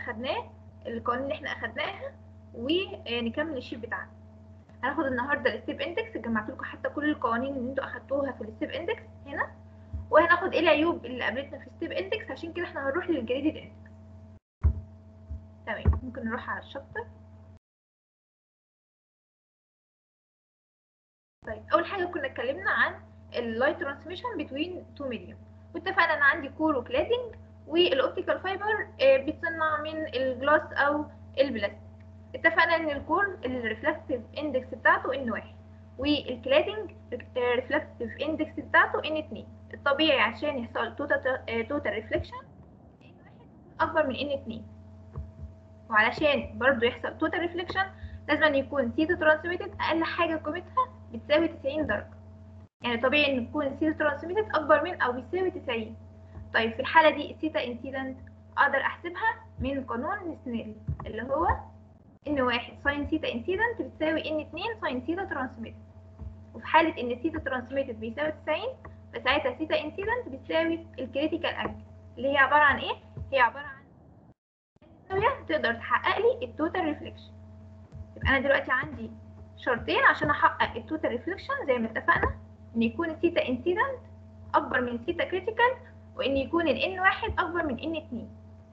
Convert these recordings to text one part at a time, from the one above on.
اخدناه القوانين اللي احنا اخدناها ونكمل الشيت بتاعنا هناخد النهارده الستيب اندكس جمعت لكم حتى كل القوانين اللي انتوا اخدتوها في الستيب اندكس هنا وهناخد ايه العيوب اللي قابلتنا في الستيب اندكس عشان كده احنا هنروح للجريدد اندكس تمام ممكن نروح على الشابتر طيب اول حاجه كنا اتكلمنا عن اللايت ترانسميشن بتوين تو ميديوم واتفقنا ان عندي كور وكلادنج والاوبتيكال فايبر بيتصنع من الجلاس او البلاستيك اتفقنا ان الكور الريفلكتيف اندكس بتاعته ان واحد والكلادنج ريفلكتيف اندكس بتاعته ان اتنين الطبيعي عشان يحصل توتال توتال ريفليكشن ان واحد اكبر من ان اتنين وعلشان برضو يحصل توتال ريفليكشن لازم يكون سيتا ترانسميتد اقل حاجه قيمتها بتساوي 90 درجه يعني طبيعي ان تكون سيتا ترانسميتد اكبر من او بيساوي 90 طيب في الحاله دي السيتا انسيدنت اقدر احسبها من قانون سنيل اللي هو ان واحد ساين سيتا انسيدنت بتساوي ان اتنين ساين سيتا ترانسميتد وفي حاله ان سيتا ترانسميتد بيساوي 90 فساعتها سيتا انسيدنت بتساوي الكريتيكال انجل اللي هي عباره عن ايه هي عباره عن زاويه تقدر تحقق لي التوتال ريفليكشن يبقى انا دلوقتي عندي شرطين عشان احقق التوتال ريفليكشن زي ما اتفقنا ان يكون الثيتا انسيدنت اكبر من الثيتا كريتيكال وان يكون ال n واحد اكبر من n اتنين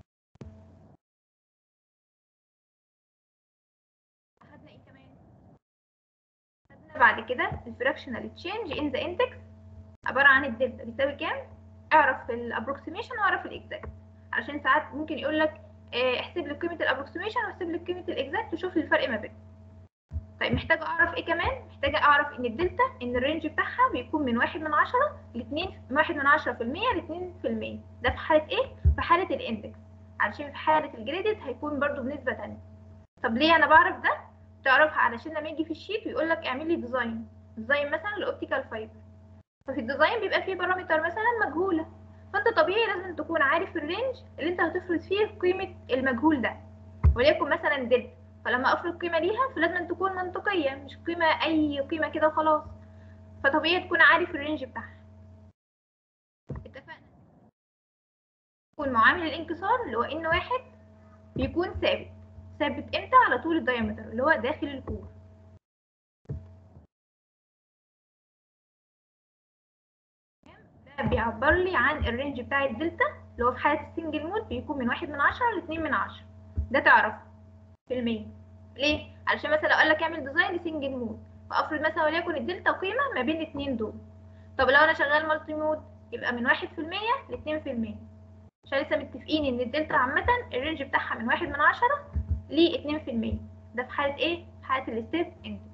خدنا ايه كمان خدنا بعد كده الفراكشنال تشينج ان ذا اندكس عباره عن الدلتا بيساوي كام اعرف الابروكسيميشن واعرف الاكزاكت علشان ساعات ممكن يقول لك احسب لي قيمه الابروكسيميشن واحسب لي قيمه الاكزاكت وشوف لي الفرق ما بينهم طيب محتاجه اعرف ايه كمان محتاجه اعرف ان الدلتا ان الرينج بتاعها بيكون من واحد من عشرة لاتنين واحد من عشرة في المية لاتنين في المية ده في حالة ايه؟ في حالة الاندكس علشان في حالة الجريدد هيكون برضو بنسبة تانية طب ليه انا بعرف ده؟ تعرفها علشان لما يجي في الشيت ويقول لك اعمل لي ديزاين ديزاين مثلا الاوبتيكال فايبر ففي الديزاين بيبقى فيه بارامتر مثلا مجهولة فانت طبيعي لازم تكون عارف الرينج اللي انت هتفرض فيه قيمة المجهول ده وليكن مثلا دلتا فلما افرض قيمه ليها فلازم تكون منطقيه مش قيمه اي قيمه كده وخلاص فطبيعي تكون عارف الرينج بتاعها اتفقنا يكون معامل الانكسار اللي هو ان واحد بيكون ثابت ثابت امتى على طول الدايمتر اللي هو داخل الكور ده بيعبر لي عن الرينج بتاع الدلتا اللي هو في حاله السنجل مود بيكون من واحد من عشرة لاتنين من عشرة ده تعرفه في المية ليه؟ علشان مثلا لو قال لك اعمل ديزاين لسنجل مود فافرض مثلا وليكن الدلتا قيمة ما بين الاتنين دول طب لو انا شغال مالتي مود يبقى من واحد في المية لاتنين في المية عشان لسه متفقين ان الدلتا عامة الرينج بتاعها من واحد من عشرة لاتنين في المية ده في حالة ايه؟ في حالة الستيب اندكس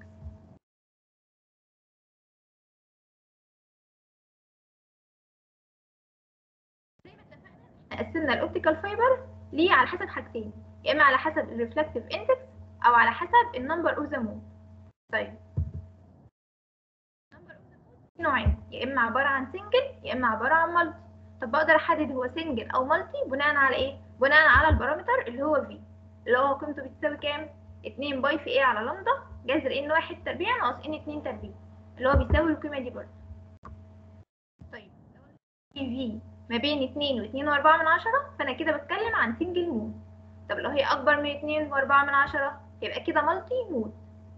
زي ما اتفقنا قسمنا الاوبتيكال فايبر ليه على حسب حاجتين يا اما على حسب الريفلكتيف اندكس او على حسب النمبر اوف ذا مود طيب النمبر اوف ذا مود نوعين يا اما عباره عن سنجل يا اما عباره عن مالتي طب بقدر احدد هو سنجل او مالتي بناء على ايه بناء على البارامتر اللي هو في اللي هو قيمته بتساوي كام 2 باي في ايه على لامدا جذر ان واحد تربيع ناقص ان 2 تربيع اللي هو بيساوي القيمه دي برضه طيب لو في ما بين 2 و 2 و4 من عشرة فانا كده بتكلم عن سنجل مود طب لو هي اكبر من 2 و4 من عشرة يبقى كده مالتي مود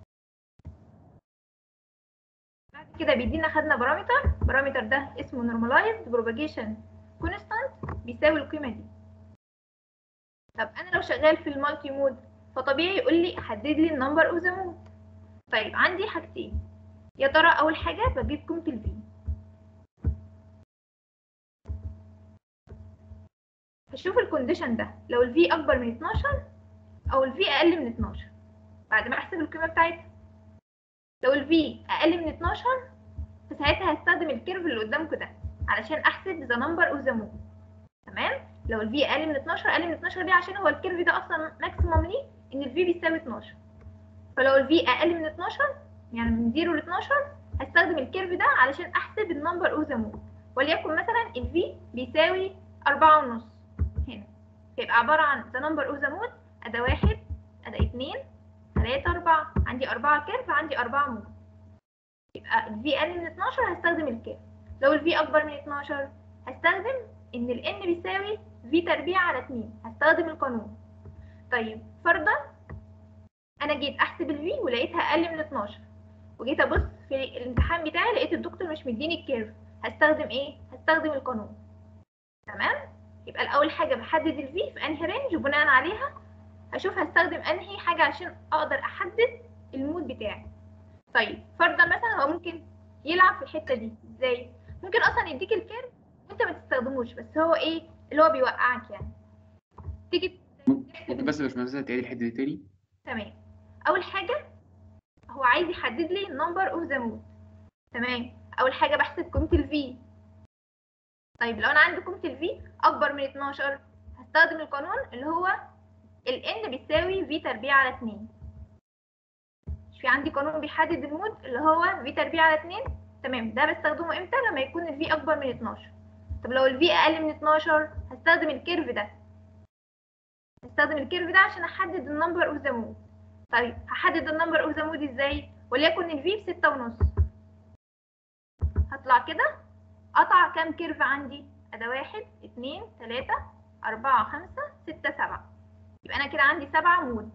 بعد كده بيدينا خدنا بارامتر بارامتر ده اسمه normalized propagation constant بيساوي القيمة دي طب انا لو شغال في المالتي مود فطبيعي يقول لي حدد لي النمبر اوف ذا مود طيب عندي حاجتين يا ترى اول حاجة بجيب قيمة الفي هشوف الكونديشن ده لو الفي اكبر من 12 او الفي اقل من 12 بعد ما احسب القيمه بتاعتها لو الفي اقل من 12 فساعتها هستخدم الكيرف اللي قدامكم ده علشان احسب ذا نمبر اوف ذا مود تمام لو الفي اقل من 12 اقل من 12 دي عشان هو الكيرف ده اصلا ماكسيموم ليه ان الفي بيساوي 12 فلو الفي اقل من 12 يعني من 0 ل 12 هستخدم الكيرف ده علشان احسب النمبر اوف ذا مود وليكن مثلا الفي بيساوي 4 ونص هنا يبقى عبارة عن the number of the mode أدا واحد أدا اتنين تلاتة أربعة عندي أربعة كيرف عندي أربعة مود يبقى ال V أقل من 12 هستخدم الكيرف لو ال V أكبر من 12 هستخدم إن ال N بيساوي V تربيع على اتنين هستخدم القانون طيب فرضا انا جيت احسب الفي ولقيتها اقل من 12 وجيت ابص في الامتحان بتاعي لقيت الدكتور مش مديني الكيرف هستخدم ايه هستخدم القانون تمام يبقى الاول حاجه بحدد الفي في انهي رينج وبناء عليها هشوف هستخدم انهي حاجه عشان اقدر احدد المود بتاعي طيب فرضا مثلا هو ممكن يلعب في الحته دي ازاي ممكن اصلا يديك الكيرف وانت ما تستخدموش بس هو ايه اللي هو بيوقعك يعني تيجي ممكن بس يا باشمهندس تعيد الحته دي تاني تمام اول حاجه هو عايز يحدد لي نمبر اوف ذا مود تمام اول حاجه بحسب قيمه الفي طيب لو انا عندي قيمه الفي اكبر من 12 هستخدم القانون اللي هو ال n بيساوي v تربيع على 2 مش في عندي قانون بيحدد المود اللي هو v تربيع على 2 تمام ده بستخدمه امتى لما يكون ال v اكبر من 12 طب لو ال v اقل من 12 هستخدم الكيرف ده هستخدم الكيرف ده عشان احدد النمبر اوف ذا مود طيب هحدد النمبر اوف ذا مود ازاي وليكن ال v بستة ونص هطلع كده قطع كام كيرف عندي ادا واحد اتنين تلاتة اربعة خمسة ستة سبعة يبقى انا كده عندي سبعة مود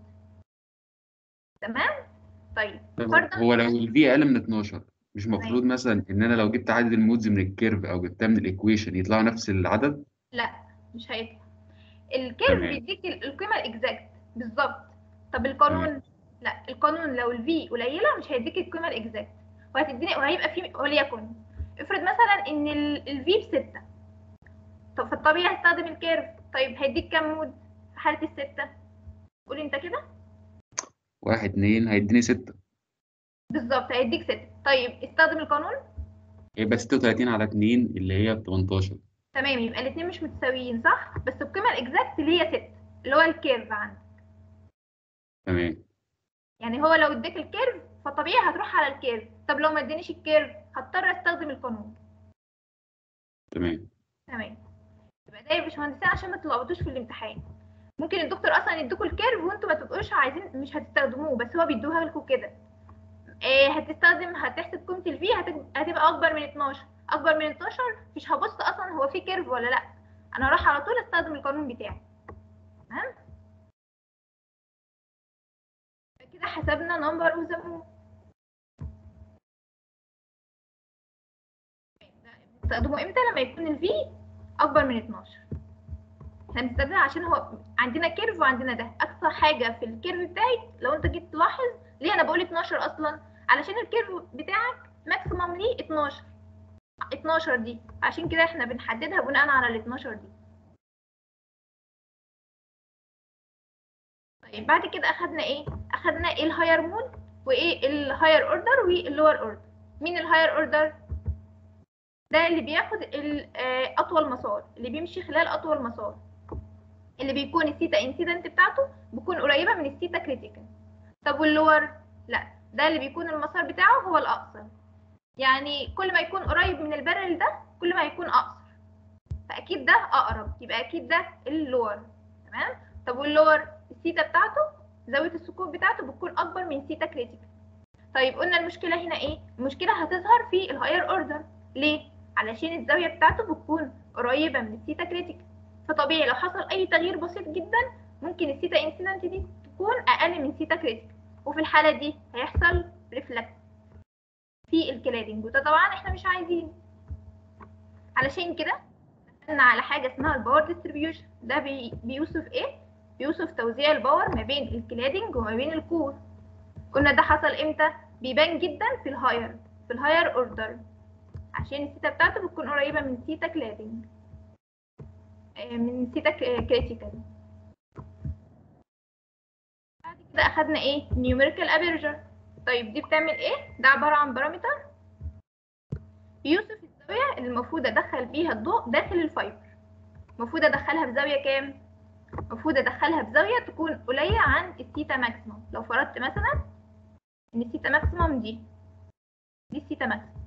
تمام طيب طب فرضا هو لو الفي اقل من 12 مش مفروض مثلا ان انا لو جبت عدد المودز من الكيرف او جبتها من الايكويشن يطلعوا نفس العدد لا مش هيطلع الكيرف تمام. بيديك ال- القيمة الاكزاكت بالظبط طب القانون لا القانون لو الفي قليلة مش هيديك القيمة الاكزاكت وهتديني وهيبقى في وليكن افرض مثلا ان الفي بستة طب في الطبيعي هستخدم الكيرف طيب هيديك كام مود في حالة الستة قول انت كده واحد اتنين هيديني ستة بالظبط هيديك ستة طيب استخدم القانون يبقى 36 على 2 اللي هي ب 18 تمام يبقى الاثنين مش متساويين صح بس القيمة الاكزاكت اللي هي ستة اللي هو الكيرف عندك تمام يعني هو لو اداك الكيرف فطبيعي هتروح على الكيرف طب لو ما ادانيش الكيرف هضطر استخدم القانون تمام تمام يبقى ده يا باشمهندسين عشان ما تلخبطوش في الامتحان ممكن الدكتور اصلا يديكوا الكيرف وانتوا ما تبقوش عايزين مش هتستخدموه بس هو بيدوها لكم كده إيه هتستخدم هتحسب قيمه الفي هتبقى اكبر من 12 اكبر من 12 مش هبص اصلا هو في كيرف ولا لا انا هروح على طول استخدم القانون بتاعي تمام كده حسبنا نمبر اوف ذا مود بستخدمه امتى لما يكون الفي اكبر من 12 احنا بنستخدمها عشان هو عندنا كيرف وعندنا ده اقصى حاجه في الكيرف بتاعي لو انت جيت تلاحظ ليه انا بقول 12 اصلا علشان الكيرف بتاعك ماكسيمم ليه 12 12 دي عشان كده احنا بنحددها بناء على ال 12 دي طيب بعد كده اخدنا ايه اخدنا ايه الهاير مود وايه الهاير اوردر واللور اوردر مين الهاير اوردر ده اللي بياخد ال- آه، اطول مسار اللي بيمشي خلال اطول مسار اللي بيكون الثيتا انسيدنت بتاعته بتكون قريبه من الثيتا كريتيكال طب واللور لا ده اللي بيكون المسار بتاعه هو الاقصر يعني كل ما يكون قريب من البارل ده كل ما يكون اقصر فاكيد ده اقرب يبقى اكيد ده اللور تمام طب واللور الثيتا بتاعته زاويه السكون بتاعته بتكون اكبر من ثيتا كريتيكال طيب قلنا المشكله هنا ايه المشكله هتظهر في الهاير اوردر ليه علشان الزاويه بتاعته بتكون قريبه من الثيتا كريتيكال فطبيعي لو حصل اي تغيير بسيط جدا ممكن الثيتا انسيدنت دي تكون اقل من ثيتا كريتيكال وفي الحاله دي هيحصل ريفلكت في الكلادنج وده طبعا احنا مش عايزين علشان كده دخلنا على حاجه اسمها الباور ديستريبيوشن ده بي بيوصف ايه بيوصف توزيع الباور ما بين الكلادنج وما بين الكور قلنا ده حصل امتى بيبان جدا في الهاير في الهاير اوردر عشان الثيتا بتاعته بتكون قريبه من ثيتا كلادنج آه، من ثيتا كريتيكال بعد كده اخدنا ايه نيوميريكال ابيرجر طيب دي بتعمل ايه ده عباره عن بارامتر بيوصف الزاويه اللي المفروض ادخل بيها الضوء داخل الفايبر المفروض ادخلها بزاويه كام المفروض ادخلها بزاويه تكون قليله عن الثيتا ماكسيموم لو فرضت مثلا ان الثيتا ماكسيموم دي دي الثيتا ماكسيموم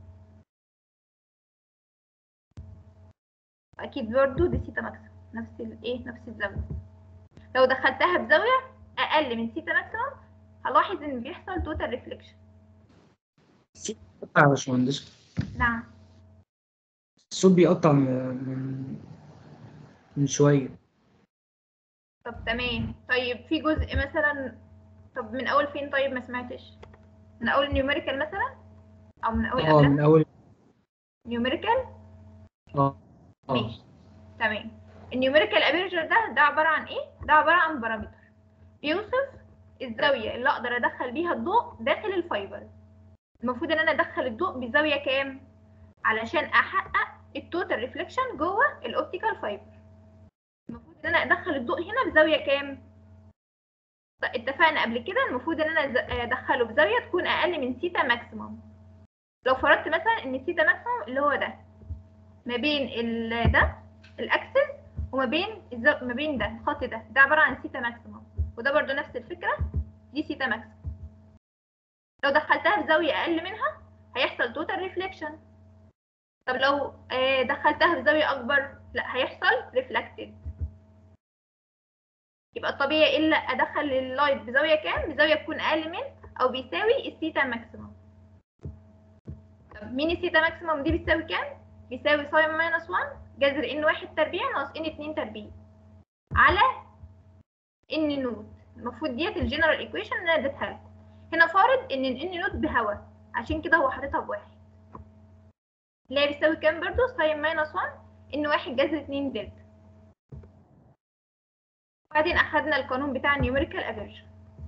اكيد برضو دي ثيتا ماكسيموم نفس الايه نفس الزاويه لو دخلتها بزاويه اقل من ثيتا ماكسيموم هلاحظ ان بيحصل توتال ريفليكشن قطع يا باشمهندس نعم الصوت بيقطع من من- من شوية طب تمام طيب في جزء مثلا طب من اول فين طيب ما سمعتش من اول نيوميريكال مثلا او من اول اه قبلها من اول نيوميريكال اه اه ماشي تمام النيوميريكال ابيرجر ده ده عباره عن ايه ده عباره عن بارامتر بيوصف الزاويه اللي اقدر ادخل بيها الضوء داخل الفايبر المفروض ان انا ادخل الضوء بزاويه كام علشان احقق التوتال ريفليكشن جوه الاوبتيكال فايبر المفروض ان انا ادخل الضوء هنا بزاويه كام ط- اتفقنا قبل كده المفروض ان انا ز- ادخله بزاويه تكون اقل من سيتا ماكسيموم لو فرضت مثلا ان سيتا ماكسيموم اللي هو ده ما بين ال ده الاكسس وما بين الز- ما بين ده الخط ده ده عباره عن سيتا ماكسيموم وده برضو نفس الفكره دي سيتا ماكسيموم لو دخلتها بزاويه اقل منها هيحصل توتال ريفليكشن طب لو آه، دخلتها بزاويه اكبر لا هيحصل ريفلكتد يبقى الطبيعي الا ادخل اللايت بزاويه كام بزاويه تكون اقل من او بيساوي الثيتا ماكسيموم طب مين الثيتا ماكسيموم دي بتساوي كام بيساوي ساين ماينس 1 جذر ان واحد تربيع ناقص ان اتنين تربيع على ان نوت المفروض ديت الجنرال ايكويشن اللي انا اديتها لكم هنا فارض ان الان نوت بهوا عشان كده هو حاططها بواحد اللي هي بتساوي كام برضو ساين ماينس 1 ان واحد جذر اتنين دلتا وبعدين اخدنا القانون بتاع النيوميريكال افيرجن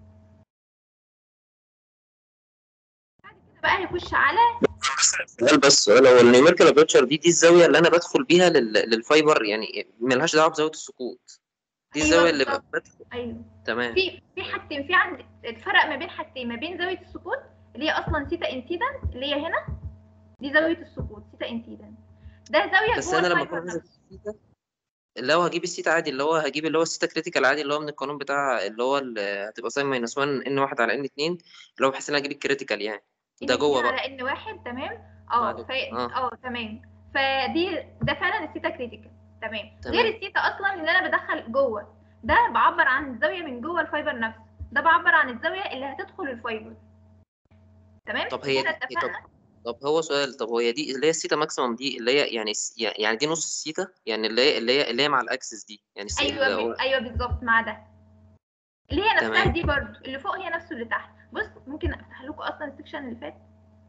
بعد كده بقى هيخش على سؤال بس سؤال هو النيوميريكال ابيرتشر دي دي الزاويه اللي انا بدخل بيها لل... للفايبر يعني ملهاش دعوه بزاويه السقوط دي أيوة الزاويه اللي بالظبط. بدخل ايوه تمام في في حاجتين في عند الفرق ما بين حاجتين ما بين زاويه السقوط اللي هي اصلا سيتا انتيدنت اللي هي هنا دي زاويه السقوط سيتا انتيدنت ده زاويه بس جوه انا لما الفايبر اكون عايز نفسه. السيتا اللي هو هجيب السيتا عادي اللي هو هجيب اللي هو السيتا كريتيكال عادي اللي هو من القانون بتاع اللي هو ال- هتبقى ساين ماينس 1 ان واحد على ان 2 اللي هو بحيث ان انا اجيب الكريتيكال يعني ده إن جوه اتنين بقى على ان واحد تمام اه معلش. ف... آه. اه تمام فدي ده فعلا السيتا كريتيكال تمام تمام. غير السيتا اصلا اللي انا بدخل جوه ده بعبر عن الزاويه من جوه الفايبر نفسه ده بعبر عن الزاويه اللي هتدخل الفايبر تمام طب هي كده دي هي اتفقنا طب طب هو سؤال طب هو هي دي اللي هي السيتا ماكسيمم دي اللي هي يعني س- يعني دي نص السيتا يعني اللي هي اللي هي اللي هي مع الاكسس دي يعني السي- اللي ايوه هو ب... ايوه بالظبط مع ده اللي هي نفسها تمام. دي برضو اللي فوق هي نفسه اللي تحت بص ممكن افتح لكم اصلا السكشن اللي فات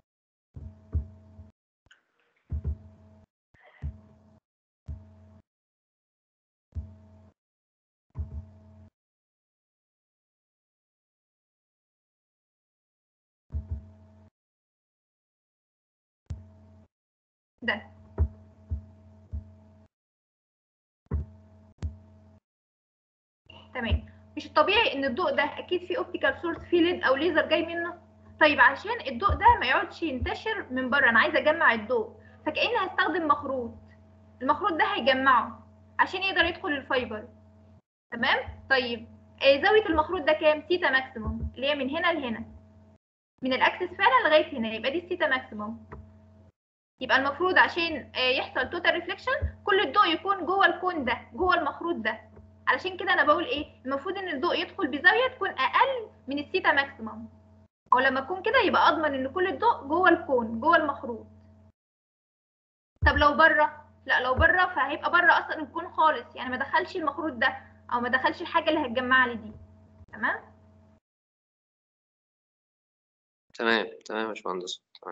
ده تمام مش الطبيعي ان الضوء ده اكيد في اوبتيكال سورس فيه ليد او ليزر جاي منه طيب عشان الضوء ده ما يقعدش ينتشر من بره انا عايزه اجمع الضوء فكاني هستخدم مخروط المخروط ده هيجمعه عشان يقدر يدخل الفايبر تمام طيب آه، زاويه المخروط ده كام تيتا ماكسيموم اللي هي من هنا لهنا من الاكسس فعلا لغايه هنا يبقى دي التيتا ماكسيموم يبقى المفروض عشان آه، يحصل توتال ريفليكشن كل الضوء يكون جوه الكون ده جوه المخروط ده علشان كده انا بقول ايه المفروض ان الضوء يدخل بزاويه تكون اقل من الثيتا ماكسيمم او لما اكون كده يبقى اضمن ان كل الضوء جوه الكون جوه المخروط طب لو بره لا لو بره فهيبقى بره اصلا الكون خالص يعني ما دخلش المخروط ده او ما دخلش الحاجه اللي هتجمع لي دي تمام تمام تمام يا باشمهندس تمام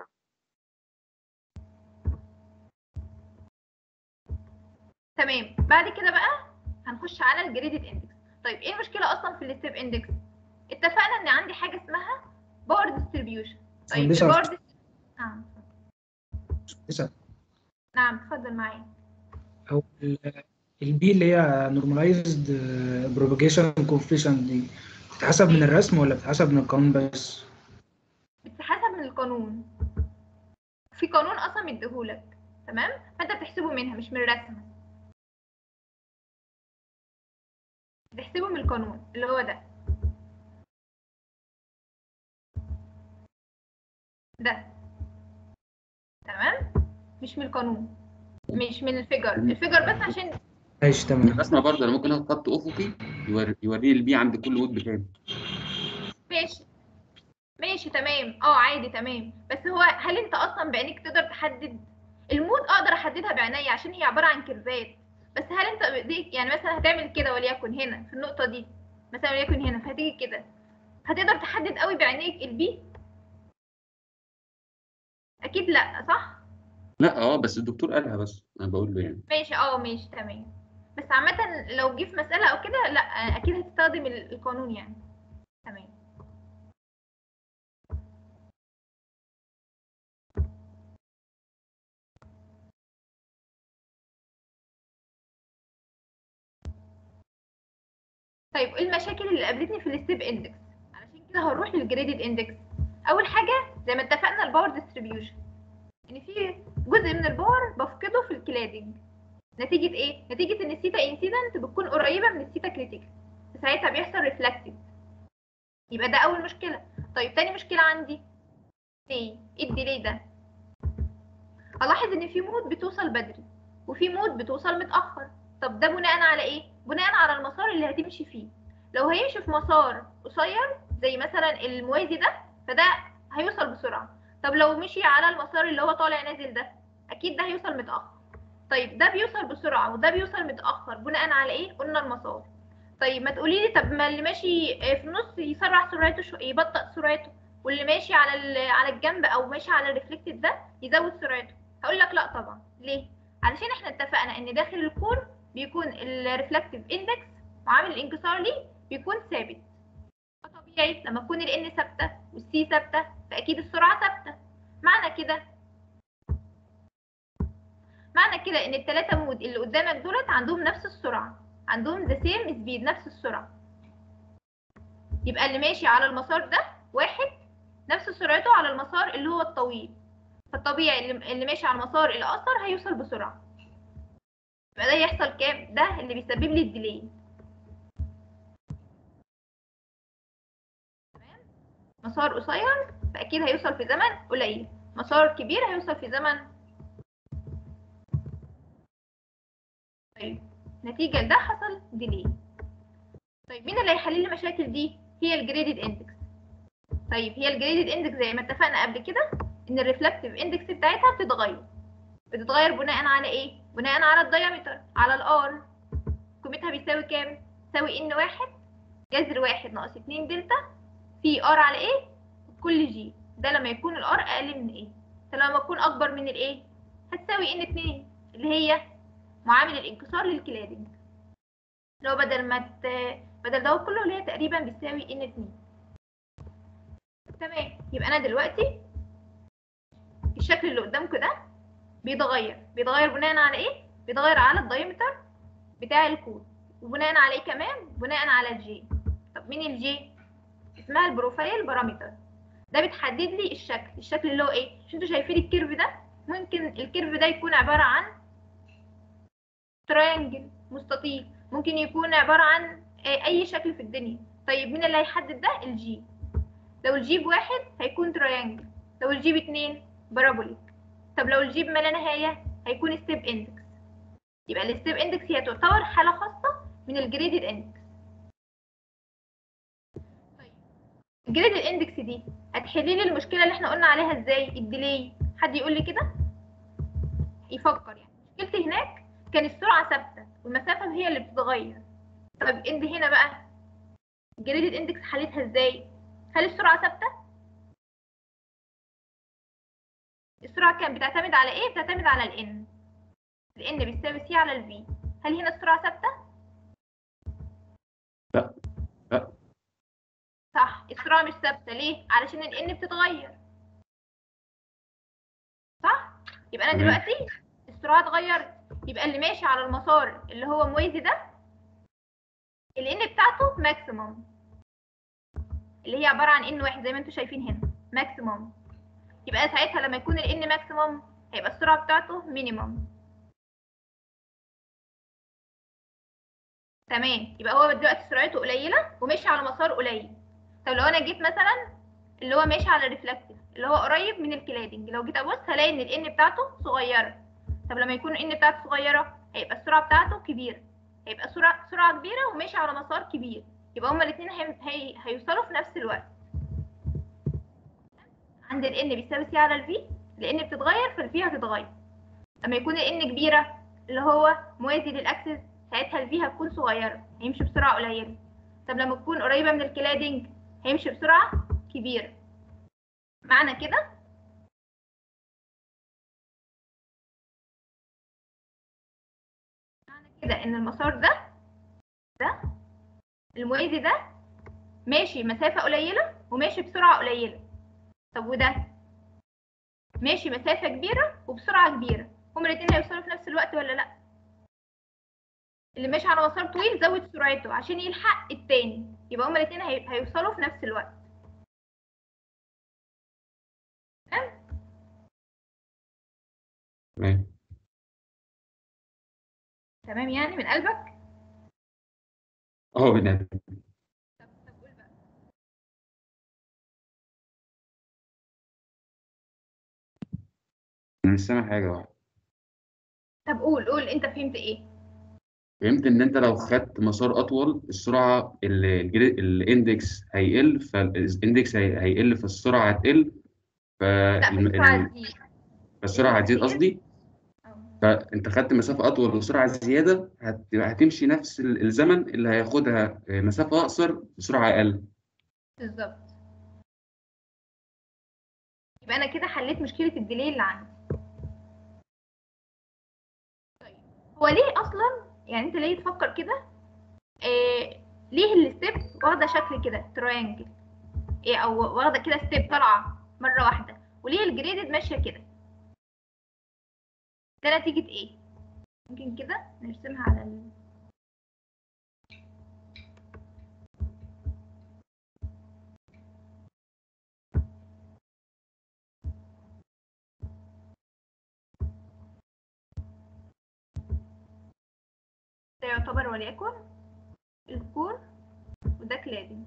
تمام بعد كده بقى هنخش على الجريدد اندكس طيب ايه المشكله اصلا في الستيب اندكس اتفقنا ان عندي حاجه اسمها باور ديستريبيوشن طيب مهندسة. الباور ديس- نعم اسأل. نعم اتفضل معايا او البي اللي هي نورماليزد بروباجيشن كوفيشنت دي بتتحسب من الرسم ولا بتتحسب من القانون بس؟ بتتحسب من القانون في قانون اصلا مديهولك تمام فانت بتحسبه منها مش من الرسمه بتحسبه من القانون اللي هو ده ده تمام مش من القانون مش من الفيجر الفيجر بس عشان ماشي تمام الرسمه برضه انا ممكن اخد خط افقي يور- يوريني البي عند كل وود بكام ماشي ماشي تمام اه عادي تمام بس هو هل انت اصلا بعينيك تقدر تحدد المود اقدر احددها بعينيا عشان هي عباره عن كيرفات بس هل انت بايديك يعني مثلا هتعمل كده وليكن هنا في النقطه دي مثلا وليكن هنا فهتيجي كده هتقدر تحدد قوي بعينيك البي اكيد لا صح لا اه بس الدكتور قالها بس انا بقول له يعني ماشي اه ماشي تمام بس عامة لو جه في مسألة أو كده لأ أكيد هتستخدم ال- القانون يعني تمام طيب ايه المشاكل اللي قابلتني في الستيب اندكس علشان كده هنروح للجريدد اندكس اول حاجه زي ما اتفقنا الباور ديستريبيوشن ان في جزء من الباور بفقده في الكلادنج نتيجه ايه نتيجه ان الثيتا انسيدنت بتكون قريبه من الثيتا كريتيكال ساعتها بيحصل ريفلكتد يبقى ده اول مشكله طيب تاني مشكله عندي ايه ايه الديلي ده الاحظ ان في مود بتوصل بدري وفي مود بتوصل متاخر طب ده بناء على ايه بناء على المسار اللي هتمشي فيه لو هيمشي في مسار قصير زي مثلا الموازي ده فده هيوصل بسرعه طب لو مشي على المسار اللي هو طالع نازل ده اكيد ده هيوصل متاخر طيب ده بيوصل بسرعه وده بيوصل متاخر بناء على ايه قلنا المسار طيب ما تقولي لي طب ما اللي ماشي آه، في النص يسرع سرعته شو يبطئ سرعته واللي ماشي على ال- على الجنب او ماشي على الريفلكتد ده يزود سرعته هقول لك لا طبعا ليه علشان احنا اتفقنا ان داخل الكور بيكون الريفلكتيف اندكس معامل الانكسار ليه بيكون ثابت طبيعي لما تكون ال n ثابته والسي ثابته فاكيد السرعه ثابته معنى كده معنى كده ان الثلاثه مود اللي قدامك دولت عندهم نفس السرعه عندهم ذا سيم سبيد نفس السرعه يبقى اللي ماشي على المسار ده واحد نفس سرعته على المسار اللي هو الطويل فالطبيعي اللي اللي ماشي على المسار الاقصر هيوصل بسرعه يبقى ده يحصل كام ده اللي بيسبب لي الديلي تمام مسار قصير فاكيد هيوصل في زمن قليل مسار كبير هيوصل في زمن طيب نتيجة لده حصل ديلي طيب مين اللي هيحل لي المشاكل دي هي الجريدد اندكس طيب هي الجريدد اندكس زي ما اتفقنا قبل كده ان الريفلكتيف اندكس بتاعتها بتتغير بتتغير بناء على ايه بناء على الدايمتر على الار قيمتها بيساوي كام بيساوي ان واحد جذر واحد ناقص اتنين دلتا في ار على ايه كل جي ده لما يكون الار اقل من ايه فلما يكون اكبر من الايه هتساوي ان اتنين اللي هي معامل الانكسار للكلادنج لو بدل ما ت... بدل ده كله اللي هي تقريبا بتساوي ان اتنين تمام يبقى انا دلوقتي الشكل اللي قدامكم ده بيتغير بيتغير بناء على ايه بيتغير على الدايمتر بتاع الكود وبناء على ايه كمان بناء على الجي طب مين الجي اسمها البروفايل بارامتر ده بتحدد لي الشكل الشكل اللي هو ايه مش انتوا شايفين الكيرف ده ممكن الكيرف ده يكون عباره عن تريانجل مستطيل ممكن يكون عباره عن آه، اي شكل في الدنيا طيب مين اللي هيحدد ده الجي لو الجي بواحد هيكون تريانجل لو الجي باتنين بارابوليك طب لو الجي بما لا نهايه هيكون ستيب اندكس يبقى الستيب اندكس هي تعتبر حاله خاصه من الجريدد اندكس طيب الجريدد اندكس دي هتحلي لي المشكله اللي احنا قلنا عليها ازاي الديلي حد يقول لي كده يفكر يعني مشكلتي هناك كان السرعه ثابته والمسافه هي اللي بتتغير طب اند هنا بقى الجريدد اندكس حلتها ازاي هل السرعه ثابته السرعه كانت بتعتمد على ايه بتعتمد على الان الان بيساوي سي على الفي هل هنا السرعه ثابته لا لا صح السرعه مش ثابته ليه علشان الان بتتغير صح يبقى انا تمام. دلوقتي السرعه اتغيرت يبقى اللي ماشي على المسار اللي هو موازي ده الان بتاعته ماكسيموم اللي هي عباره عن ان واحد زي ما انتم شايفين هنا ماكسيموم يبقى ساعتها لما يكون الان ماكسيموم هيبقى السرعه بتاعته مينيموم تمام يبقى هو دلوقتي سرعته قليله وماشي على مسار قليل طب لو انا جيت مثلا اللي هو ماشي على الريفلكتيف اللي هو قريب من الكلادنج لو جيت ابص هلاقي ان الان بتاعته صغيره طب لما يكون الان بتاعته صغيره هيبقى السرعه بتاعته كبيره هيبقى سرعه سرعه كبيره وماشي على مسار كبير يبقى هما الاثنين هي... هي... هيوصلوا في نفس الوقت عند ال n بيساوي c على ال v ال n بتتغير فال v هتتغير لما يكون ال n كبيره اللي هو موازي للاكسس ساعتها الفي هتكون صغيره هيمشي بسرعه قليله طب لما تكون قريبه من الكلادنج هيمشي بسرعه كبيره معنى كده معنى كده ان المسار ده ده الموازي ده ماشي مسافه قليله وماشي بسرعه قليله طب وده ماشي مسافه كبيره وبسرعه كبيره هما الاتنين هيوصلوا في نفس الوقت ولا لا اللي ماشي على مسار طويل زود سرعته عشان يلحق التاني يبقى هما الاتنين هي... هيوصلوا في نفس الوقت تمام تمام تمام يعني من قلبك اه بنادم طب طب قول بقى انا مش سامع حاجه واحده طب قول قول انت فهمت ايه فهمت ان انت لو خدت مسار اطول السرعه ال- الجري- الاندكس هيقل فالاندكس هي- هيقل فالسرعه هتقل لا فالم- بسرعه ال- تزيد فالسرعه هتزيد قصدي اه فانت خدت مسافه اطول وسرعه زياده هت- هتمشي نفس ال- الزمن اللي هياخدها مسافه اقصر بسرعه اقل بالظبط يبقى انا كده حليت مشكله الديلي اللي عندي طيب هو ليه اصلا يعني انت ليه تفكر كده إيه ليه الستيب واخده شكل كده تراينجل ايه او واخده كده ستيب طالعه مره واحده وليه الجريدد ماشيه كده ده نتيجه ايه ممكن كده نرسمها على ال... ده يعتبر وليكن الكور وده كلادنج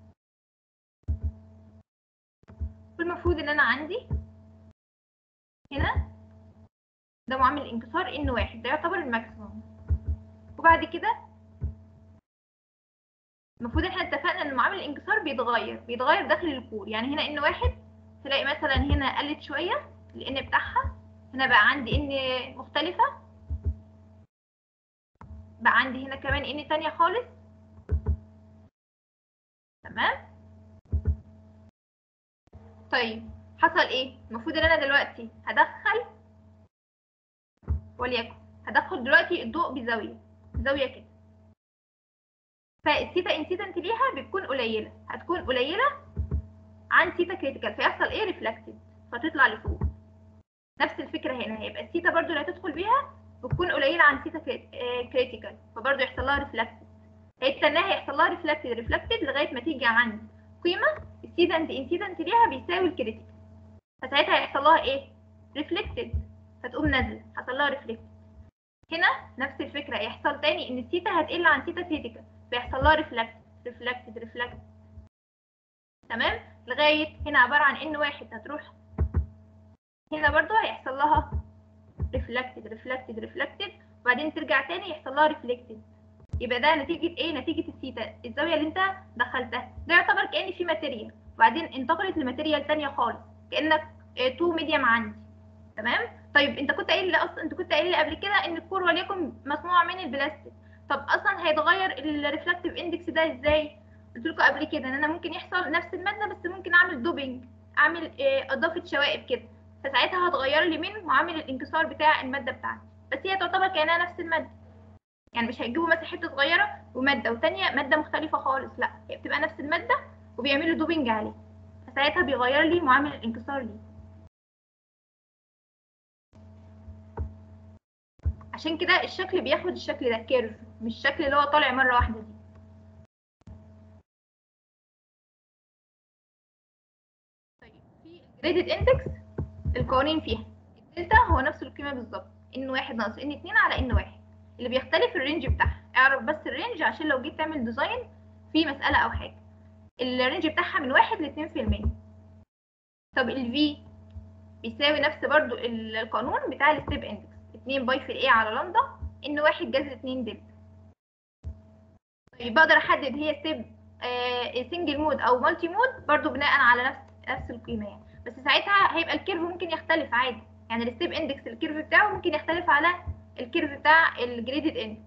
والمفروض ان انا عندي هنا ده معامل الانكسار ان واحد ده يعتبر الماكسيموم وبعد كده المفروض احنا اتفقنا ان معامل الانكسار بيتغير بيتغير داخل الكور يعني هنا ان واحد تلاقي مثلا هنا قلت شويه الان بتاعها هنا بقى عندي ان مختلفه بقى عندي هنا كمان ان تانية خالص تمام طيب حصل ايه المفروض ان انا دلوقتي هدخل وليكن هدخل دلوقتي الضوء بزاويه بزاويه كده فالثيتا انسيدنت ليها بتكون قليله هتكون قليله عن ثيتا كريتيكال فيحصل ايه ريفلكتد فتطلع لفوق نفس الفكره هنا هيبقى الثيتا برضو اللي هتدخل بيها بتكون قليله عن ثيتا كريتيكال فبرضو يحصل لها ريفلكتد هيستناها يحصل لها ريفلكتد ريفلكتد لغايه ما تيجي عند قيمه السيدنت انسيدنت ليها بيساوي الكريتيكال فساعتها هيحصل لها ايه ريفلكتد فتقوم نازله حصل لها ريفلكتد هنا نفس الفكره يحصل تاني ان الثيتا هتقل عن ثيتا كريتيكال فيحصل لها ريفلكتد ريفلكتد ريفلكتد تمام لغايه هنا عباره عن ان واحد هتروح هنا برضو هيحصل لها ريفلكتد ريفلكتد ريفلكتد وبعدين ترجع تاني يحصل لها ريفلكتد يبقى ده نتيجة ايه؟ نتيجة الثيتا الزاوية اللي انت دخلتها ده يعتبر كأن في ماتيريال وبعدين انتقلت لماتيريال تانية خالص كأنك تو ميديم عندي تمام؟ طيب انت كنت قايل لي اصلا انت كنت قايل لي قبل كده ان الكور وليكن مصنوع من البلاستيك طب اصلا هيتغير الريفلكتيف اندكس ده ازاي؟ قلت لكم قبل كده ان انا ممكن يحصل نفس المادة بس ممكن اعمل دوبينج اعمل اه اضافة شوائب كده فساعتها هتغير لي من معامل الانكسار بتاع المادة بتاعتي بس هي تعتبر كأنها نفس المادة يعني مش هيجيبوا مثلا حته صغيره وماده وتانية ماده مختلفه خالص لا هي بتبقى نفس الماده وبيعملوا دوبنج عليه فساعتها بيغير لي معامل الانكسار ليه عشان كده الشكل بياخد الشكل ده كيرف مش الشكل اللي هو طالع مره واحده دي طيب في الجريدد اندكس القوانين فيها الدلتا هو نفس القيمه بالظبط ان واحد ناقص ان اتنين على ان واحد اللي بيختلف الرينج بتاعها اعرف بس الرينج عشان لو جيت تعمل ديزاين في مسألة أو حاجة الرينج بتاعها من واحد لاتنين في المية طب ال V بيساوي نفس برضو القانون بتاع الستيب اندكس اتنين باي في الاي على لندا ان واحد جذر اتنين دلتا طيب بقدر احدد هي ستيب آه سنجل مود او مالتي مود برضو بناء على نفس نفس القيمة يعني بس ساعتها هيبقى الكيرف ممكن يختلف عادي يعني الستيب اندكس الكيرف بتاعه ممكن يختلف على الكيرف بتاع الجريدد اند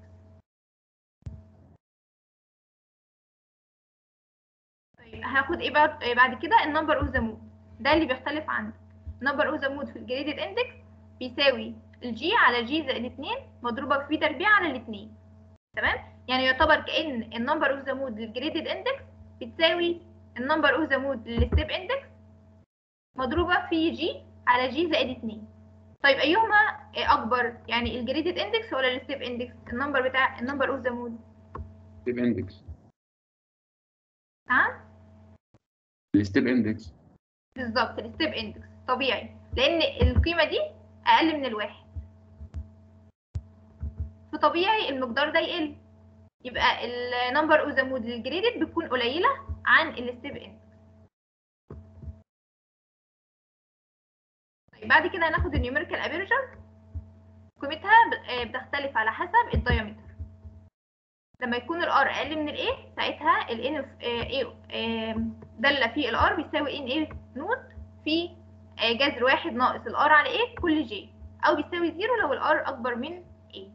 طيب هاخد ايه بعد إيه بعد كده النمبر اوف ذا مود ده اللي بيختلف عندك النمبر اوف ذا مود في الجريدد اندكس بيساوي الجي على جي زائد 2 مضروبه في تربيع على الاثنين تمام يعني يعتبر كأن النمبر اوف ذا مود للجريدد اندكس بتساوي النمبر اوف ذا مود للستيب اندكس مضروبه في جي على جي زائد 2 طيب ايهما اكبر يعني الجريدد اندكس ولا الستيب اندكس النمبر بتاع النمبر اوف ذا مود ستيب اندكس تمام الستيب اندكس بالظبط الستيب اندكس طبيعي لان القيمه دي اقل من الواحد فطبيعي المقدار ده يقل يبقى النمبر اوف ذا مود للجريدد بتكون قليله عن الستيب اندكس طيب بعد كده هناخد النيوميريكال ابيرجر قيمتها ب- آه، بتختلف على حسب الدايمتر لما يكون الار اقل من الايه ساعتها الان ايه داله في الار بيساوي ان ايه نوت في آه، جذر واحد ناقص الار على ايه كل جي او بيساوي زيرو لو الار اكبر من ايه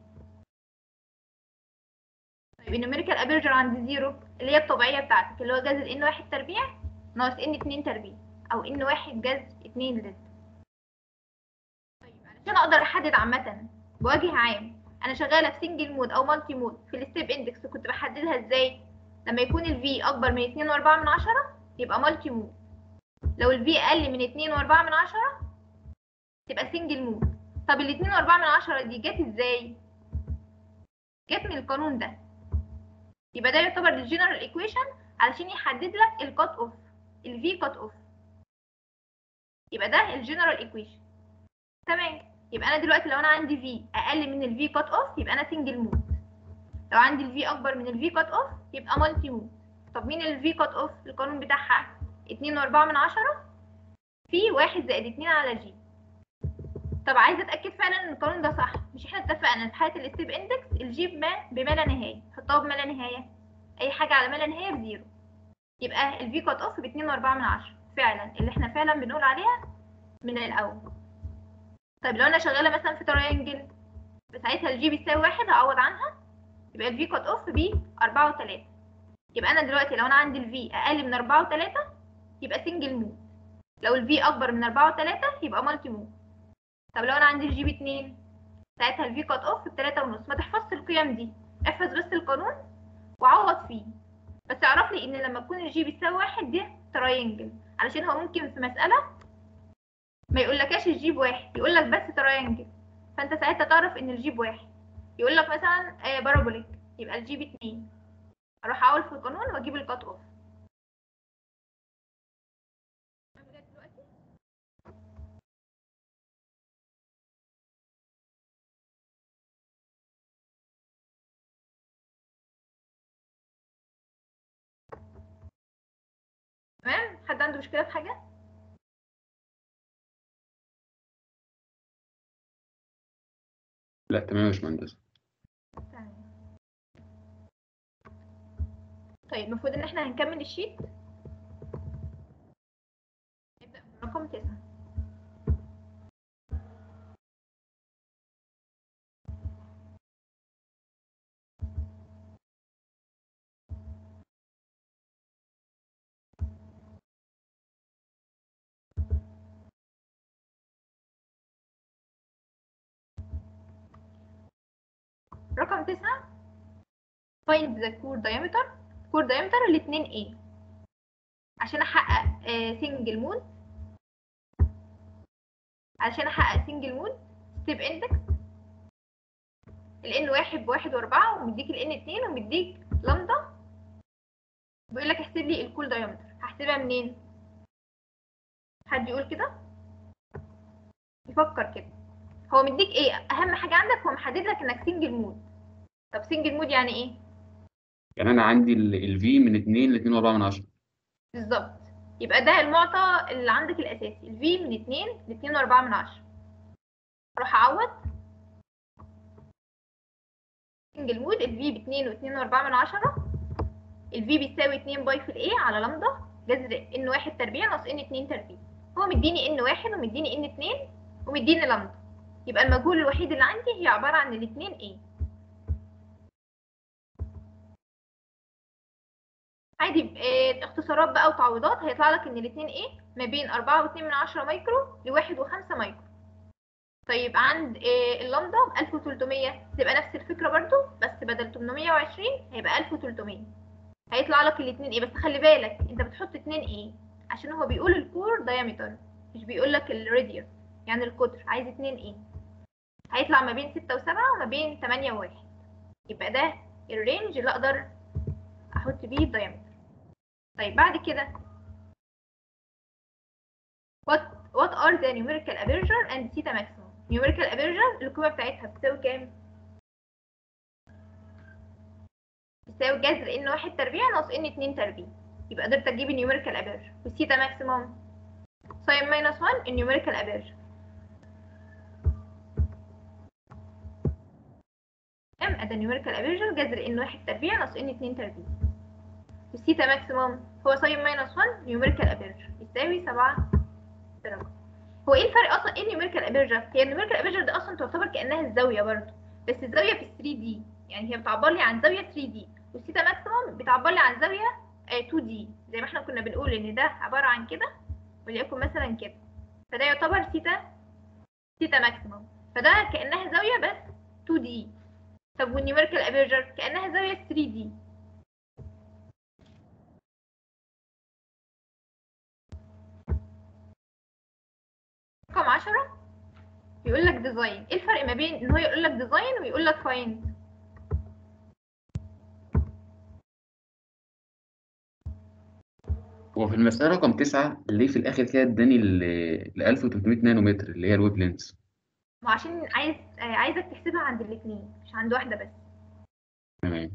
طيب النيوميريكال ابيرجر عند زيرو اللي هي الطبيعيه بتاعتك اللي هو جذر ان واحد تربيع ناقص ان اتنين تربيع او ان واحد جذر اتنين لد طيب علشان اقدر احدد عامه بوجه عام انا شغاله في سنجل مود او مالتي مود في الستيب اندكس كنت بحددها ازاي لما يكون الفي اكبر من اتنين واربعة من عشرة يبقى مالتي مود لو الفي اقل من اتنين واربعة من عشرة تبقى سنجل مود طب الاتنين واربعة من عشرة دي جت ازاي جت من القانون ده يبقى ده يعتبر الجنرال ايكويشن علشان يحدد لك الكات اوف الفي كات اوف يبقى ده الجنرال ايكويشن تمام يبقى انا دلوقتي لو انا عندي في اقل من الفي كات اوف يبقى انا سنجل مود لو عندي الفي اكبر من الفي كات اوف يبقى مالتي مود طب مين الفي كات اوف القانون بتاعها اتنين واربعة من عشرة في واحد زائد اتنين على جي طب عايزه اتاكد فعلا ان القانون ده صح مش احنا اتفقنا في حاله الستيب اندكس الجي بما بما لا نهايه حطها بما لا نهايه اي حاجه على ما لا نهايه بزيرو يبقى الفي كات اوف باتنين واربعة من عشرة فعلا اللي احنا فعلا بنقول عليها من الاول طيب لو انا شغاله مثلا في تراينجل ساعتها الجي بيساوي واحد هعوض عنها يبقى الفي كات اوف ب 4 و3 يبقى انا دلوقتي لو انا عندي الفي اقل من 4 و3 يبقى سنجل مود لو الفي اكبر من 4 و3 يبقى مالتي مود طب لو انا عندي الجي ب 2 ساعتها الفي كات اوف ب 3 ونص ما تحفظش القيم دي احفظ بس القانون وعوض فيه بس اعرف لي ان لما تكون الجي بتساوي واحد دي تراينجل علشان هو ممكن في مسألة ما يقولكاش الجي بواحد يقول لك بس تراينجل فانت ساعتها تعرف ان الجي بواحد يقول لك مثلا آه بارابوليك يبقى الجي باتنين اروح اعول في القانون واجيب الكات اوف تمام حد عنده مشكلة في حاجة؟ لا تمام يا باشمهندس تمام طيب المفروض ان احنا هنكمل الشيت نبدأ برقم تسعة رقم تسعة find the core diameter core diameter الاتنين A عشان احقق سنجل مود عشان احقق سنجل مود ستيب اندكس ال n واحد بواحد واربعة ومديك ال n اتنين ومديك لامدا بيقول لك احسب لي الكول دايمتر هحسبها منين حد يقول كده يفكر كده هو مديك ايه اهم حاجه عندك هو محدد لك انك سنجل مود طب سنجل مود يعني ايه يعني انا عندي الفي من 2 ل 2.4 من 10 بالظبط يبقى ده المعطى اللي عندك الاساسي الفي من 2 ل 2.4 من 10 اروح اعوض سنجل مود الفي ب 2 و2.4 من 10 الفي بيساوي 2 باي في الاي على لامدا جذر ان واحد تربيع ناقص ان 2 تربيع هو مديني ان واحد ومديني ان 2 ومديني لامدا يبقى المجهول الوحيد اللي عندي هي عباره عن الاثنين A عادي آه، اختصارات بقى وتعويضات هيطلع لك ان الاثنين A ما بين 4.2 من عشرة مايكرو لواحد وخمسة مايكرو طيب عند آه، اللامدا 1300 تبقى نفس الفكرة برضو بس بدل 820 هيبقى 1300 هيطلع لك الاثنين ايه بس خلي بالك انت بتحط اتنين ايه عشان هو بيقول الكور دايمتر مش بيقول لك الراديوس يعني القطر عايز اتنين ايه هيطلع ما بين ستة وسبعة وما بين تمانية وواحد يبقى ده الرينج اللي اقدر احط بيه الدايمتر طيب بعد كده what what are the numerical aperture and theta maximum numerical aperture القيمة بتاعتها بتساوي كام؟ بتساوي جذر ان واحد تربيع ناقص ان اتنين تربيع يبقى قدرت اجيب النيوميريكال ابيرجر والثيتا ماكسيموم ساين ماينس 1 النيوميريكال ابيرجر ام ادي النيوميريكال ابيرجر جذر ان واحد تربيع ناقص ان اتنين تربيع والثيتا ماكسيموم هو ساين ماينس 1 نيوميريكال ابيرجر يساوي 7 درجة هو ايه الفرق اصلا ايه النيوميريكال ابيرجر هي النيوميريكال ابيرجر دي اصلا تعتبر كانها الزاويه برضه بس الزاويه في 3 دي يعني هي بتعبر لي عن زاويه 3 دي والثيتا ماكسيموم بتعبر لي عن زاويه 2 دي زي ما احنا كنا بنقول ان ده عباره عن كده وليكن مثلا كده فده يعتبر ثيتا ثيتا ماكسيموم فده كانها زاويه بس 2 دي طب والنيوميريكال ابيرجر كانها زاويه 3 دي رقم 10 يقول لك ديزاين ايه الفرق ما بين ان هو يقول لك ديزاين ويقول لك فايند هو في المسألة رقم تسعة ليه في الآخر كده اداني ال 1300 نانومتر اللي هي الويب لينس ما عشان عايز آه، عايزك تحسبها عند الاثنين مش عند واحده بس تمام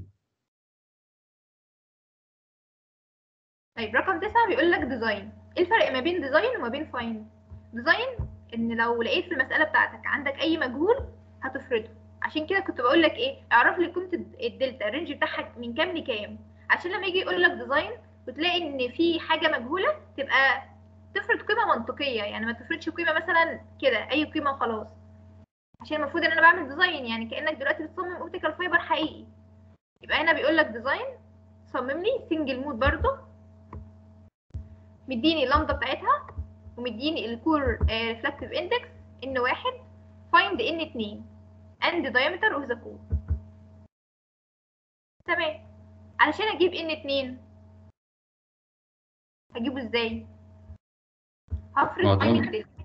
طيب رقم تسعة بيقول لك ديزاين ايه الفرق ما بين ديزاين وما بين فايند ديزاين ان لو لقيت في المسألة بتاعتك عندك اي مجهول هتفرضه عشان كده كنت بقول لك ايه اعرف لي قيمة الد- الدلتا الرينج بتاعها من كام لكام عشان لما يجي يقول لك ديزاين وتلاقي ان في حاجة مجهولة تبقى تفرض قيمة منطقية يعني ما تفرضش قيمة مثلا كده اي قيمة وخلاص عشان المفروض ان انا بعمل ديزاين يعني كأنك دلوقتي بتصمم اوبتيكال فايبر حقيقي يبقى هنا بيقول لك ديزاين صمم لي سنجل مود برضو مديني اللامدا بتاعتها ومديني الكور ريفلكتيف اندكس ان واحد فايند ان اتنين اند diameter اوف ذا كور تمام علشان اجيب ان اتنين هجيبه ازاي هفرض هو طبعاً. قيمة دلتا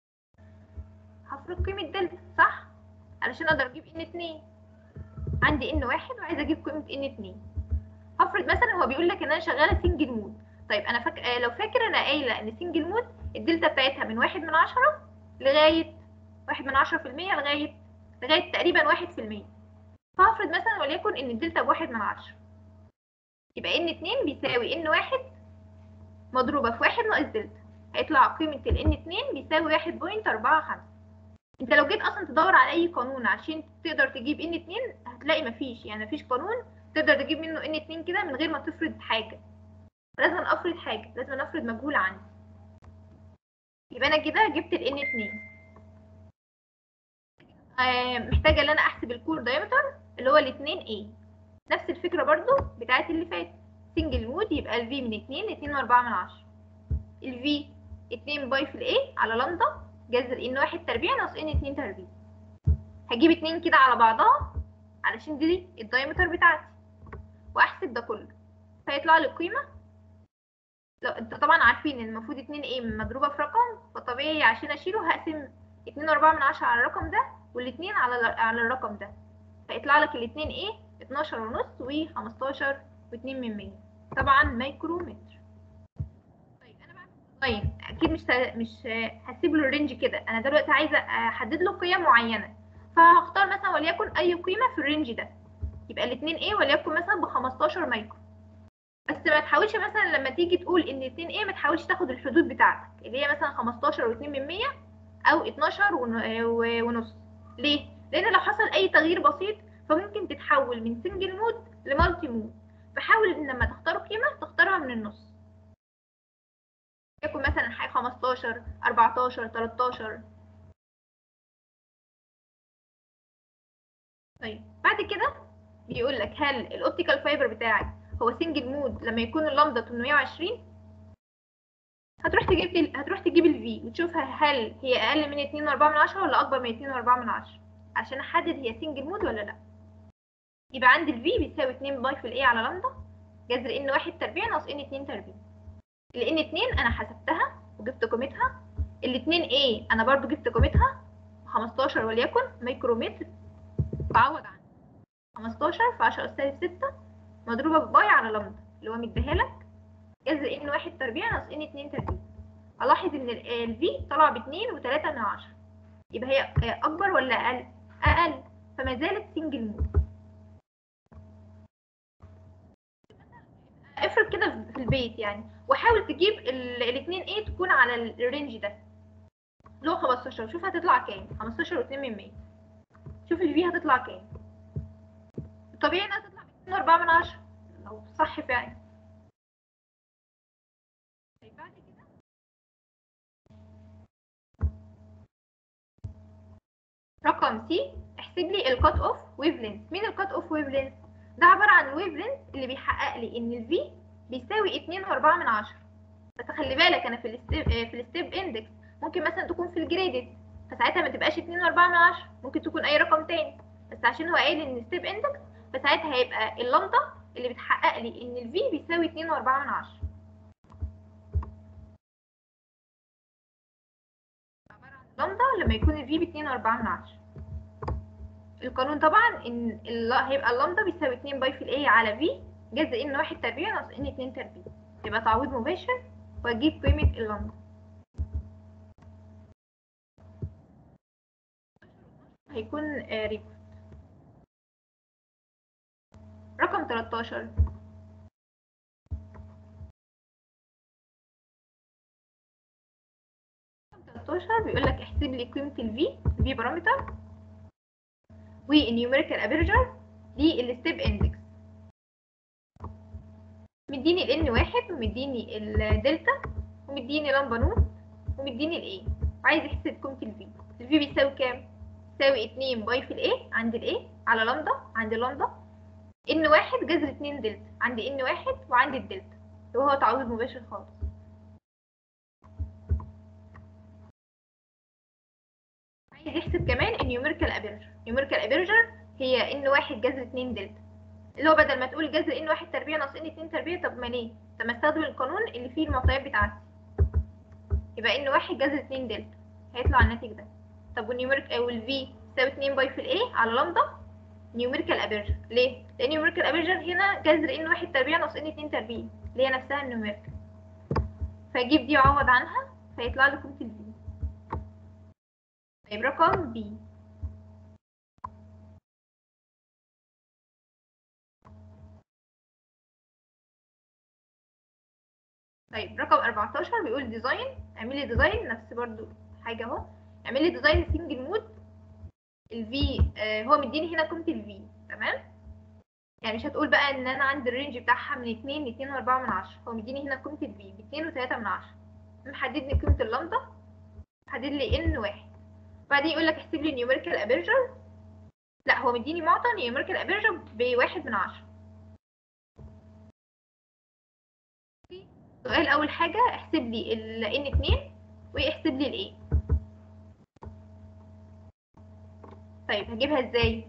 هفرض قيمة دلتا صح علشان اقدر اجيب ان اتنين عندي ان واحد وعايزه اجيب قيمة ان اتنين هفرض مثلا هو بيقول لك ان انا شغاله سنجل مود طيب انا فاك... آه، لو فاكر انا قايله ان سنجل مود الدلتا بتاعتها من واحد من عشرة لغايه واحد من عشرة في المية لغايه لغايه تقريبا واحد في المية فهفرض مثلا وليكن ان الدلتا بواحد من عشرة يبقى ان اتنين بيساوي ان واحد مضروبه في واحد ناقص دلتا هيطلع قيمه ال ان اتنين بيساوي واحد بوينت اربعة خمسة انت لو جيت اصلا تدور على اي قانون عشان تقدر تجيب ان اتنين هتلاقي مفيش يعني مفيش قانون تقدر تجيب منه ان اتنين كده من غير ما تفرض حاجه لازم افرض حاجه لازم افرض مجهول عندي يبقى انا كده جبت ال n اتنين آه محتاجه ان انا احسب الكور دايمتر اللي هو الاتنين a نفس الفكره برضو بتاعت اللي فات سنجل مود يبقى ال v من اتنين اتنين واربعة من عشرة ال v اتنين باي في ال a على لامدا جذر ان واحد تربيع ناقص ان اتنين تربيع هجيب اتنين كده على بعضها علشان دي الدايمتر بتاعتي واحسب ده كله فيطلع لي القيمه لو انت طبعا عارفين ان المفروض 2 ايه مضروبه في رقم فطبيعي عشان اشيله هقسم 2 4 من 10 على الرقم ده والاثنين على ال- على الرقم ده فيطلع لك الاثنين ايه 12 ونص و15 و2 من 100 طبعا مايكرومتر طيب انا بعمل ديزاين اكيد مش ه- مش هسيب له الرينج كده انا دلوقتي عايزه احدد له قيم معينه فهختار مثلا وليكن اي قيمه في الرينج ده يبقى الاثنين ايه وليكن مثلا ب 15 مايكرو بس ما تحاولش مثلا لما تيجي تقول ان 2 ايه ما تحاولش تاخد الحدود بتاعتك اللي هي مثلا 15 و2 من 100 او 12 ون- و- ونص ليه لان لو حصل اي تغيير بسيط فممكن تتحول من سنجل مود لمالتي مود فحاول ان لما تختار قيمه تختارها من النص يكون مثلا حاجه 15 14 13 طيب بعد كده بيقول لك هل الاوبتيكال فايبر بتاعك هو سنجل مود لما يكون اللامدا 820 هتروح تجيب ال... هتروح تجيب الفي وتشوفها هل هي اقل من 2.4 من عشرة ولا اكبر من 2.4 من عشرة عشان احدد هي سنجل مود ولا لا يبقى عندي الفي بيساوي 2 باي في الاي على لامدا جذر ان 1 تربيع ناقص ان 2 تربيع ال ان 2 انا حسبتها وجبت قيمتها ال 2 ايه انا برضو جبت قيمتها 15 وليكن ميكرومتر بعوض عنها 15 في 10 أس سالب 6 مضروبة بباي على لامدا اللي هو مديها لك جذر ان 1 تربيع ناقص ان 2 تربيع الاحظ ان الفي طلع ب 2 و3 من 10 يبقى هي اكبر ولا اقل اقل فما زالت سنجل مود افرض كده في البيت يعني وحاول تجيب الاثنين ايه تكون على الرينج ده اللي هو 15 شوف هتطلع كام 15 و2 من 100 شوف الفي هتطلع كام الطبيعي انها تطلع ب 2.4 من 10 لو صح فعلا طيب بعد كده رقم سي احسب لي الكات اوف ويف لينث مين الكات اوف ويف لينث ده عباره عن الويف لينث اللي بيحقق لي ان الفي بيساوي 2.4 من 10 بس خلي بالك انا في الستيب في الستيب اندكس ممكن مثلا تكون في الجريدد فساعتها ما تبقاش 2.4 من 10 ممكن تكون اي رقم تاني بس عشان هو قايل ان ستيب اندكس فساعتها هيبقى اللامدا اللي بتحقق لي ان الفي بيساوي 2.4 من 10 لامدا لما يكون الفي ب 2.4 من 10 القانون طبعا ان ال- هيبقى اللامدا بيساوي 2 باي في الاي على في جذر ان 1 تربيع ناقص ان 2 تربيع يبقى تعويض مباشر واجيب قيمة اللامدا هيكون آه، ريكورد رقم 13 رقم 13 بيقول لك احسب لي قيمة الفي الفي بارامتر والنيوميريكال افريجر للستيب اندكس مديني ال n واحد ومديني الدلتا ومديني لمبة نوت ومديني الاي وعايز يحسب قيمة الفي الفي بيساوي كام؟ بيساوي اتنين باي في الاي عند الاي على لمبدا عند لمبدا ان واحد جذر اتنين دلتا عندي ان واحد وعندي الدلتا وهو تعويض مباشر خالص عايز يحسب كمان النيوميريكال افريجر النيوميريكال افريجر هي ان واحد جذر اتنين دلتا اللي هو بدل ما تقول جذر ان واحد تربيع ناقص ان اتنين تربيع طب ما ليه؟ طب ما استخدم القانون اللي فيه المعطيات بتاعتي يبقى ان واحد جذر اتنين دلتا هيطلع الناتج ده طب والنيوميريك او الفي تساوي 2 باي في الاي على لامدا نيوميريكال افريجر ليه؟ لان نيوميريكال افريجر هنا جذر ان واحد تربيع ناقص ان اتنين تربيع اللي هي نفسها النيوميريكال فاجيب دي واعوض عنها فيطلع لي قيمة الفي طيب رقم بي طيب رقم 14 بيقول ديزاين اعمل لي ديزاين نفس برضو حاجه اهو اعمل لي ديزاين سنجل مود الفي آه هو مديني هنا قيمه الفي تمام يعني مش هتقول بقى ان انا عندي الرينج بتاعها من 2 ل 2.4 من 10 هو مديني هنا قيمه الفي ب 2 و3 من 10 محدد لي قيمه اللامدا محدد لي ان واحد بعدين يقول لك احسب لي نيوميريكال افريجر لا هو مديني معطى نيوميريكال افريجر بواحد من 10 سؤال اول حاجه احسب لي ال n2 واحسب لي ال a طيب هجيبها ازاي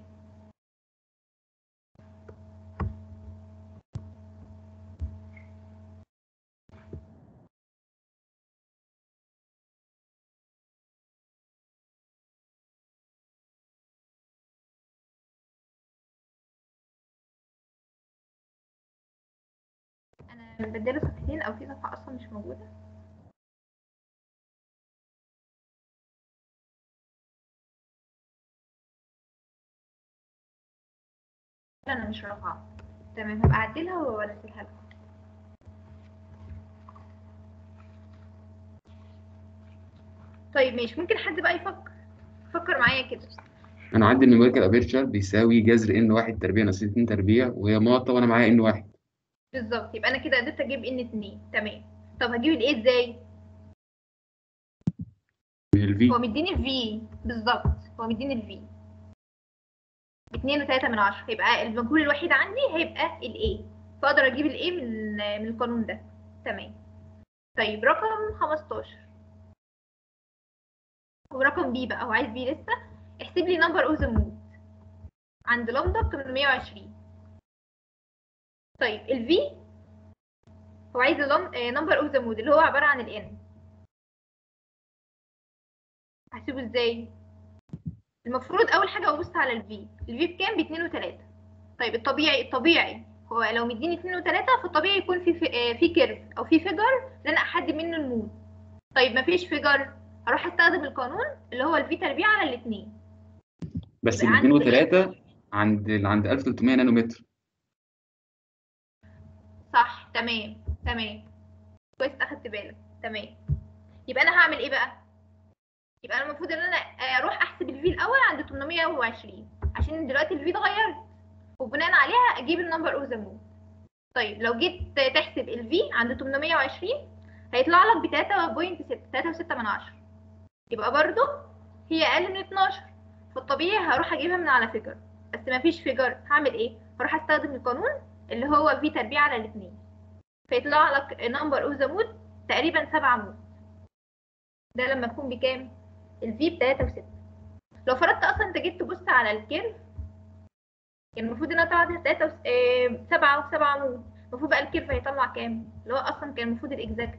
انا مبدله صفحتين او في صفحه اصلا مش موجوده لا انا مش رافعه تمام هبقى اعدلها وانزلها لكم طيب ماشي ممكن حد بقى يفكر فكر معايا كده انا عندي النيوميريكال افيرتشر بيساوي جذر ان واحد تربيع ناقص اتنين تربيع وهي معطى وانا معايا ان واحد بالظبط يبقى انا كده قدرت اجيب ان اتنين تمام طب هجيب الايه ازاي من الفي هو مديني الفي بالظبط هو مديني الفي اتنين وتلاتة من عشرة يبقى المجهول الوحيد عندي هيبقى ال A فاقدر اجيب ال A من من القانون ده تمام طيب رقم 15 ورقم B بقى هو عايز B لسه احسب لي نمبر اوف ذا مود عند لامدا ب 820 طيب ال V هو عايز نمبر اوف ذا مود اللي هو عبارة عن ال N هحسبه ازاي المفروض اول حاجه ابص على الفي الفي بكام ب 2 و3 طيب الطبيعي الطبيعي هو لو مديني 2 و3 فالطبيعي يكون في في, آه، في كيرف او في فيجر ان انا احدد منه المود طيب مفيش فيجر هروح استخدم القانون اللي هو الفي تربيع على الاثنين بس يبقى ال عندي 2 و3 عند عند 1300 نانومتر صح تمام تمام كويس اخدت بالك تمام يبقى انا هعمل ايه بقى يبقى انا المفروض ان انا اروح احسب الفي الاول عند 820 عشان دلوقتي الفي اتغيرت وبناء عليها اجيب النمبر اوف ذا مود طيب لو جيت تحسب الفي عند 820 هيطلع لك ب 3.6 3.6 من 10 يبقى برضو هي اقل من 12 فالطبيعي هروح اجيبها من على فيجر بس مفيش فيجر هعمل ايه هروح استخدم القانون اللي هو في تربيع على الاثنين فيطلع لك نمبر اوف ذا مود تقريبا 7 مود ده لما تكون بكام الفي ب 3 و6 لو فرضت اصلا انت جيت تبص على الكيرف كان المفروض انها طلعت 3 و 7 و7 مود المفروض بقى الكيرف هيطلع كام اللي هو اصلا كان المفروض الاكزاكت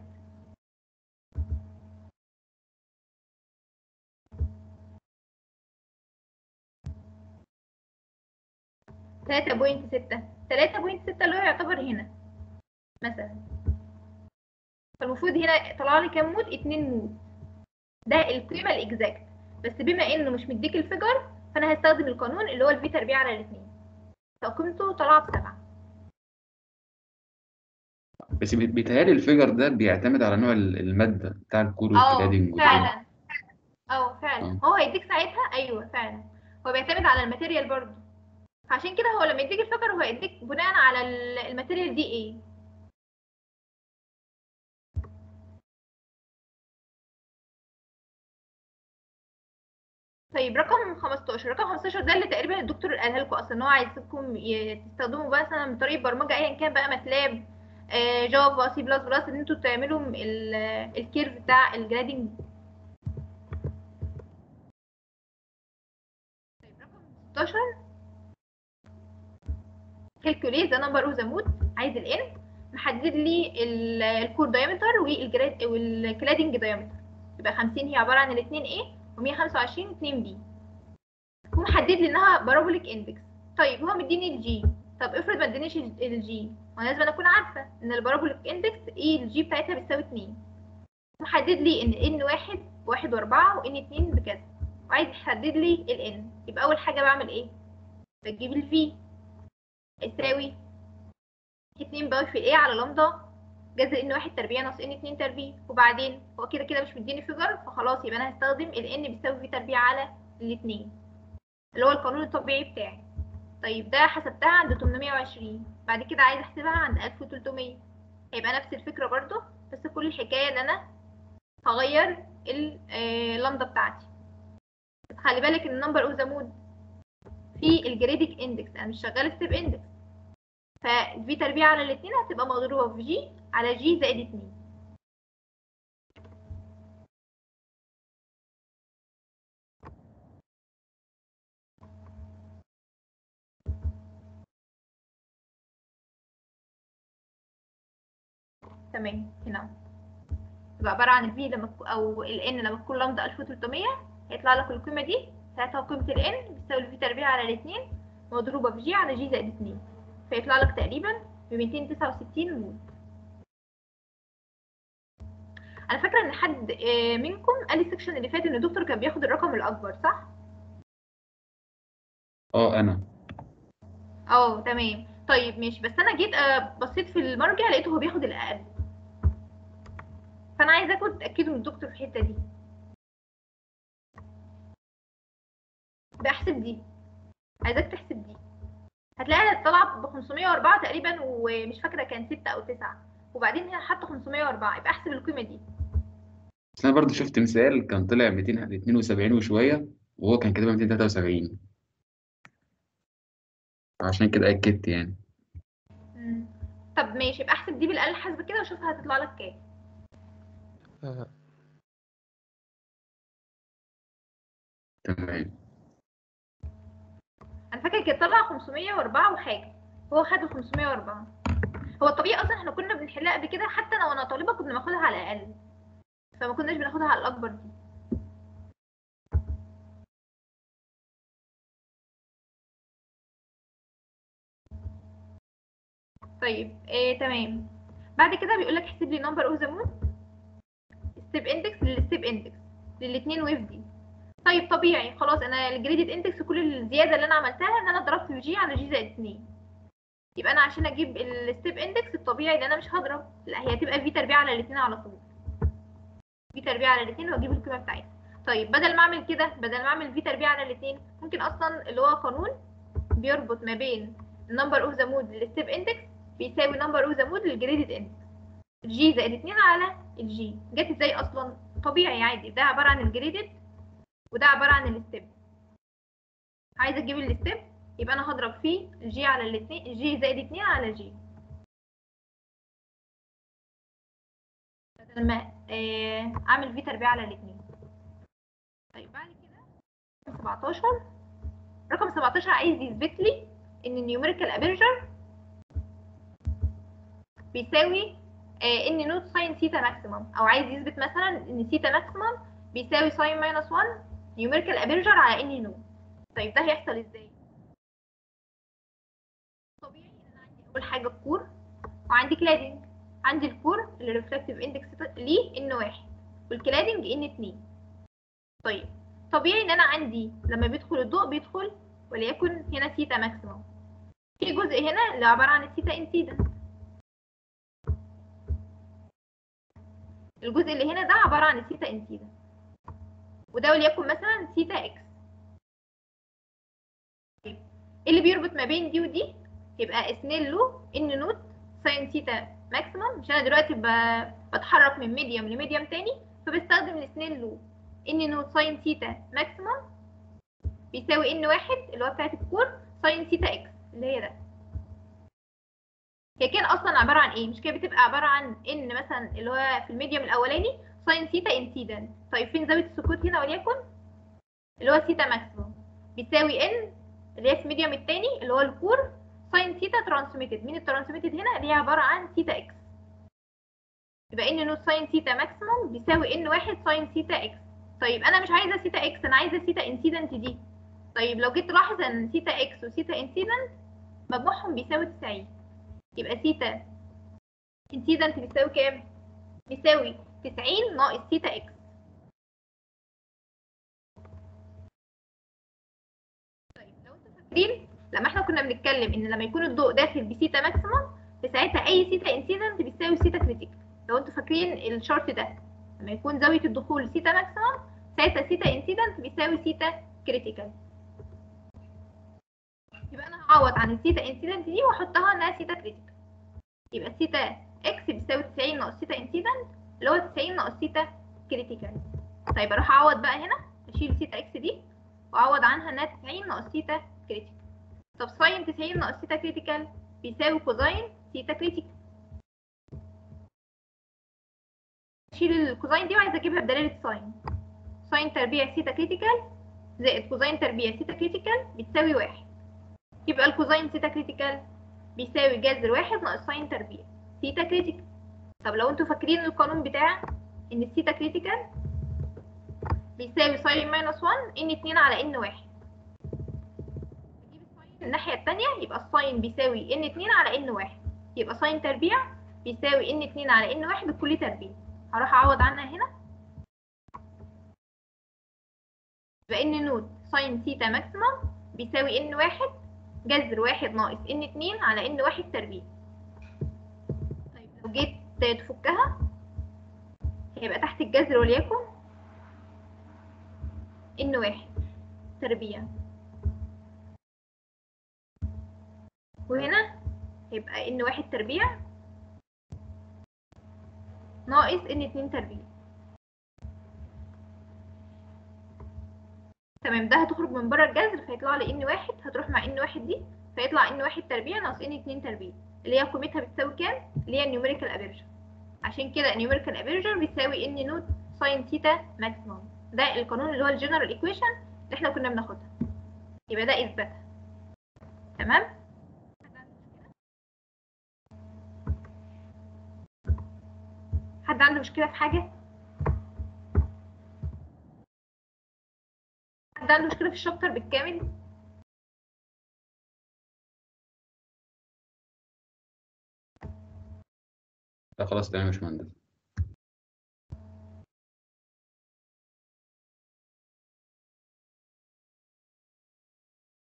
تلاتة بوينت ستة تلاتة بوينت ستة اللي هو يعتبر هنا مثلا فالمفروض هنا طلع لي كام مود اتنين مود ده القيمة الاكزاكت بس بما انه مش مديك الفيجر فانا هستخدم القانون اللي هو الفي تربيع على الاثنين فقيمته طلع بسبعة بس بي- بيتهيألي الفيجر ده بيعتمد على نوع ال- المادة بتاع الكور اه والكلادنج وكده فعلا اه فعلا اه. هو هيديك ساعتها ايوه فعلا هو بيعتمد على الماتيريال برضه فعشان كده هو لما يديك الفيجر هو هيديك بناء على ال- الماتيريال دي ايه طيب رقم 15 رقم 15 ده اللي تقريبا الدكتور قالها لكم اصلا ان هو عايزكم ي- تستخدموا بقى مثلا بطريقه برمجه ايا كان بقى ماتلاب آه، جافا سي بلس بلس ان انتوا تعملوا ال- الكيرف بتاع الجرادنج طيب رقم 16 calculate the number of the mode عايز ال n محدد لي ال- الكور diameter والجراد والكلادنج diameter يبقى 50 هي عباره عن الاثنين A و125 2 B ومحدد لي انها بارابوليك اندكس طيب هو مديني الجي طب افرض ما ادانيش الجي وانا لازم اكون عارفه ان البارابوليك اندكس ايه الجي بتاعتها بتساوي 2 محدد لي ان ان واحد واحد واربعة وان اتنين بكذا وعايز يحدد لي ال n يبقى اول حاجه بعمل ايه بجيب ال v يساوي اتنين باي في الايه على لامدا جذر ان واحد تربيع ناقص ان اتنين تربيع وبعدين هو كده كده مش مديني فيجر فخلاص يبقى انا هستخدم ال n بيساوي في تربيع على الاتنين اللي هو القانون الطبيعي بتاعي طيب ده حسبتها عند 820 بعد كده عايز احسبها عند 1300 هيبقى نفس الفكرة برضو بس كل الحكاية ان انا هغير اللامدا بتاعتي بس خلي بالك ان النمبر اوف ذا مود في الجريديك اندكس انا مش شغاله ستيب اندكس ففي تربيع على الاثنين هتبقى مضروبه في جي على جي زائد 2 تمام هنا يبقى عبارة عن الفي لما تكون- أو ال n لما تكون لامدا 1300 هيطلع لك القيمة دي ساعتها قيمة ال n بتساوي الفي تربيع على الاتنين مضروبة في جي على جي زائد 2 فيطلع لك تقريبا ب 269 مول أنا فاكرة إن حد آه، منكم قال لي السكشن اللي فات إن الدكتور كان بياخد الرقم الأكبر صح؟ اه انا اه تمام طيب ماشي بس أنا جيت آه، بصيت في المرجع لقيته هو بياخد الأقل فأنا عايزاكم تتأكدوا من الدكتور في الحتة دي بحسب دي عايزاك تحسب دي هتلاقيها طالعه ب 504 تقريبا ومش فاكره كان 6 او 9 وبعدين هنا حاطه 504 يبقى احسب القيمه دي بس انا برضو شفت مثال كان طلع 272 وشويه وهو كان كاتبها 273 عشان كده اكدت يعني مم. طب ماشي يبقى احسب دي بالآلة الحاسبة كده وشوفها هتطلع لك كام آه، تمام انا فاكر كانت طلع 504 وحاجة هو خد ال 504 هو الطبيعي اصلا احنا كنا بنحلها قبل كده حتى انا وانا طالبة كنا بناخدها على الاقل فما كناش بناخدها على الاكبر دي طيب إيه تمام بعد كده بيقول لك احسب لي نمبر اوف ذا مون ستيب اندكس للستيب اندكس للاثنين ويف دي طيب طبيعي خلاص انا الجريدد اندكس كل الزياده اللي انا عملتها ان انا ضربت في جي على جي زائد 2 يبقى انا عشان اجيب الستيب اندكس الطبيعي ان انا مش هضرب لا هي هتبقى في تربيع على الاثنين على طول في تربيع على الاثنين واجيب القيمه بتاعتها طيب بدل ما اعمل كده بدل ما اعمل في تربيع على الاثنين ممكن اصلا اللي هو قانون بيربط ما بين النمبر اوف ذا مود للستيب اندكس بيساوي نمبر اوف ذا مود للجريدد اندكس جي زائد 2 على الجي جت ازاي اصلا طبيعي عادي ده عباره عن الجريدد وده عباره عن الستيب عايزه اجيب الستيب يبقى انا هضرب فيه الجي على الاثنين جي زائد 2 على جي بدل ما آه، اعمل في تربيع على الاثنين طيب بعد كده رقم 17 رقم 17 عايز يثبت لي ان النيوميريكال ابيرجر بيساوي آه، ان نوت ساين ثيتا ماكسيمم او عايز يثبت مثلا ان ثيتا ماكسيمم بيساوي ساين ماينس 1 نيوميريكال ابيرجر على ان نوت طيب ده هيحصل ازاي طبيعي ان انا عندي اول حاجه الكور وعندي كلادنج عندي الكور اللي ريفلكتيف اندكس ليه ان واحد والكلادنج ان اتنين طيب طبيعي ان انا عندي لما بيدخل الضوء بيدخل وليكن هنا ثيتا ماكسيمم في جزء هنا اللي عباره عن الثيتا انسيدنت الجزء اللي هنا ده عباره عن الثيتا انسيدنت وده وليكن مثلا ثيتا اكس طيب ايه اللي بيربط ما بين دي ودي يبقى اسنيلو ان نوت ساين ثيتا ماكسيمم مش انا دلوقتي ب- بتحرك من ميديوم لميديوم تاني فبستخدم السنيلو ان نوت ساين ثيتا ماكسيمم بيساوي ان واحد اللي هو بتاعت الكور ساين ثيتا اكس اللي هي ده هي كان اصلا عباره عن ايه مش كده بتبقى عباره عن ان مثلا اللي هو في الميديوم الاولاني ساين ثيتا انسيدنت طيب فين زاويه السكوت هنا وليكن اللي هو ثيتا ماكسيمم بيساوي ان اللي هي في الميديوم التاني اللي هو الكور ساين ثيتا ترانسميتد مين الترانسميتد هنا اللي هي عباره عن ثيتا اكس يبقى ان نوت ساين ثيتا ماكسيمم بيساوي ان واحد ساين ثيتا اكس طيب انا مش عايزه ثيتا اكس انا عايزه ثيتا انسيدنت دي طيب لو جيت تلاحظ ان ثيتا اكس وثيتا انسيدنت مجموعهم بيساوي 90 يبقى ثيتا انسيدنت بيساوي كام بيساوي 90 ناقص ثيتا اكس طيب لو انتوا فاكرين لما احنا كنا بنتكلم ان لما يكون الضوء داخل بثيتا ماكسيمم فساعتها اي ثيتا انسيدنت بيساوي ثيتا كريتيكال لو انتوا فاكرين الشارت ده لما يكون زاويه الدخول ثيتا ماكسيمم ساعتها ثيتا انسيدنت بيساوي ثيتا كريتيكال يبقى انا هعوض عن الثيتا انسيدنت دي واحطها انها ثيتا كريتيكال يبقى ثيتا اكس بيساوي 90 ناقص ثيتا انسيدنت اللي هو 90 ناقص ثيتا كريتيكال طيب اروح اعوض بقى هنا اشيل ثيتا اكس دي واعوض عنها انها 90 ناقص ثيتا كريتيكال طب ساين 90 ناقص ثيتا كريتيكال بيساوي كوزاين ثيتا كريتيكال اشيل الكوزاين دي وعايزه اجيبها بدلاله ساين ساين تربيع ثيتا كريتيكال زائد كوزاين تربيع ثيتا كريتيكال بتساوي واحد يبقى الكوزاين ثيتا كريتيكال بيساوي جذر واحد ناقص ساين تربيع ثيتا كريتيكال طب لو انتوا فاكرين القانون بتاع ان الثيتا كريتيكال بيساوي ساين ماينس 1 ان 2 على ان واحد نجيب الساين الناحية التانية يبقى الساين بيساوي ان 2 على ان واحد يبقى ساين تربيع بيساوي ان 2 على ان واحد بكل تربيع هروح اعوض عنها هنا يبقى ان نوت ساين ثيتا ماكسيمم بيساوي ان واحد جذر واحد ناقص ان 2 على ان واحد تربيع طيب لو جيت تفكها هيبقى تحت الجذر وليكن ان واحد تربيع وهنا هيبقى ان واحد تربيع ناقص ان اتنين تربيع تمام ده هتخرج من بره الجذر فيطلع لي ان واحد هتروح مع ان واحد دي فيطلع ان واحد تربيع ناقص ان اتنين تربيع اللي هي قيمتها بتساوي كام اللي هي النيوميريكال افيرجر عشان كده النيوميريكال افيرجر بيساوي ان نوت ساين ثيتا ماكسيموم ده القانون اللي هو الجنرال ايكويشن اللي احنا كنا بناخدها يبقى ده اثباتها تمام حد عنده مشكلة في حاجة؟ حد عنده مشكلة في الشابتر بالكامل؟ لا خلاص تمام يا باشمهندس